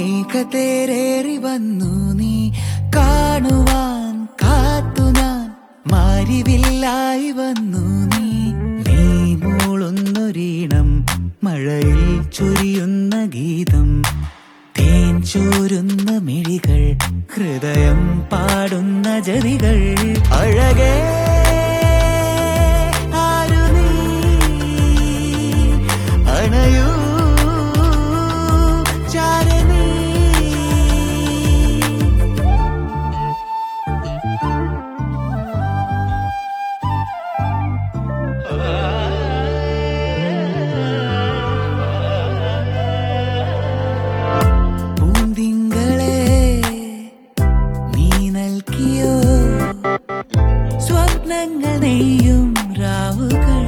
മേഘത്തേരേറി വന്നു നീ കാണുവാൻ കാത്തു ഞാൻ മാരിവില്ലായി വന്നു നീ നീ മൂളുന്നൊരീണം മഴയിൽ ചൊരിയുന്ന ഗീതം തേൻ ചോരുന്ന മിഴികൾ ഹൃദയം പാടുന്ന ജതികൾ അഴകേ ആരു നീ അണയൂ ചാരണീ പൂന്തിങ്കളെ നീ നൽകിയോ സ്വപ്നങ്ങൾ നെയ്യും രാവുകൾ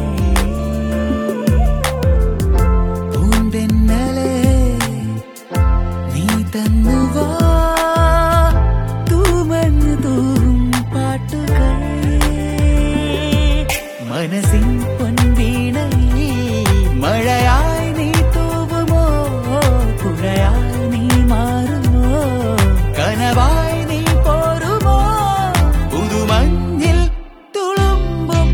പൂന്തെന്നലെ നീ തന്നുവോ തൂമഞ്ഞു തൂവും പാട്ടുകൾ മനസ്സിൻ പൊൻവീണയിൽ മഴയായി നീ തൂവുമോ പുഴയായി നീ മാറുമോ കനവായി നീ പോരുമോ പുതുമഞ്ഞിൽ തുളുമ്പും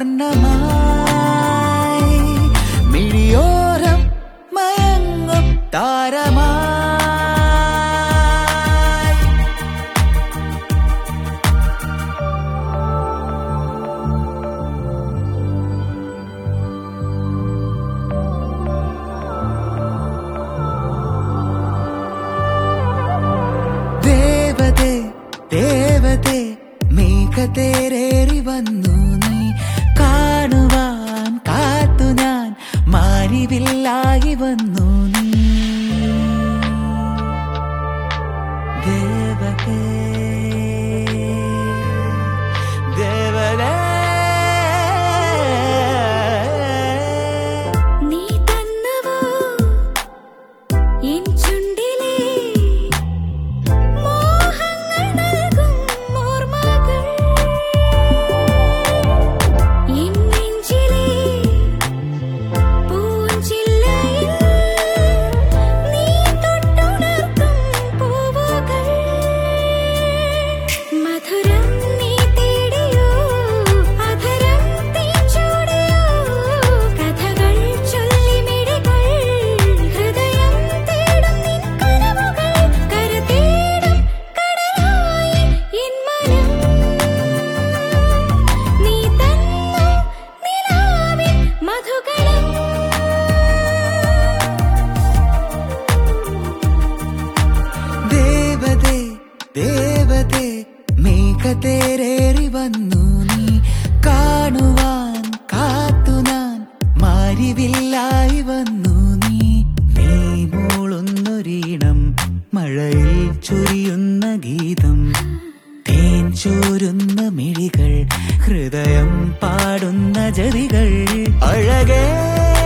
വർണ്ണമായി മിഴിയോരം മയങ്ങും താരമായി ദേവതേ ദേവതേ മേഘത്തേരേറി വന്നു നീ കാണുവാൻ കാത്തു ഞാൻ മാരിവില്ലായി വന്നു നീ ദേവതേ ദേവതേ നീ തന്നവോ എൻ ചുണ്ടിലെ മോഹങ്ങൾ നൽകും ഓർമ്മകൾ എൻ നെഞ്ചിലെ പൂഞ്ചില്ലയിൽ നീ തൊട്ടുണർത്തും പൂവുകൾ മധുരം നീ തേടിയോ അധരം തേച്ചോടിയോ കഥകൾ ചൊല്ലി മിഴികൾ ഹൃദയം തേടും നിൻ കനവുകൾ കര തേടും കടലായി എൻ മനം നീ തന്നു നിലാവിൻ മധുകണം ദേവതേ ദേവതേ മേഘത്തേരേറി വന്നു നീ കാണുവാൻ കാത്തു ഞാൻ മാരിവില്ലായി വന്നു നീ നീ മൂളുന്നൊരീണം മഴയിൽ ചൊരിയുന്ന ഗീതം തേൻ ചോരുന്ന മിഴികൾ ഹൃദയം പാടുന്ന ജതികൾ അഴകേ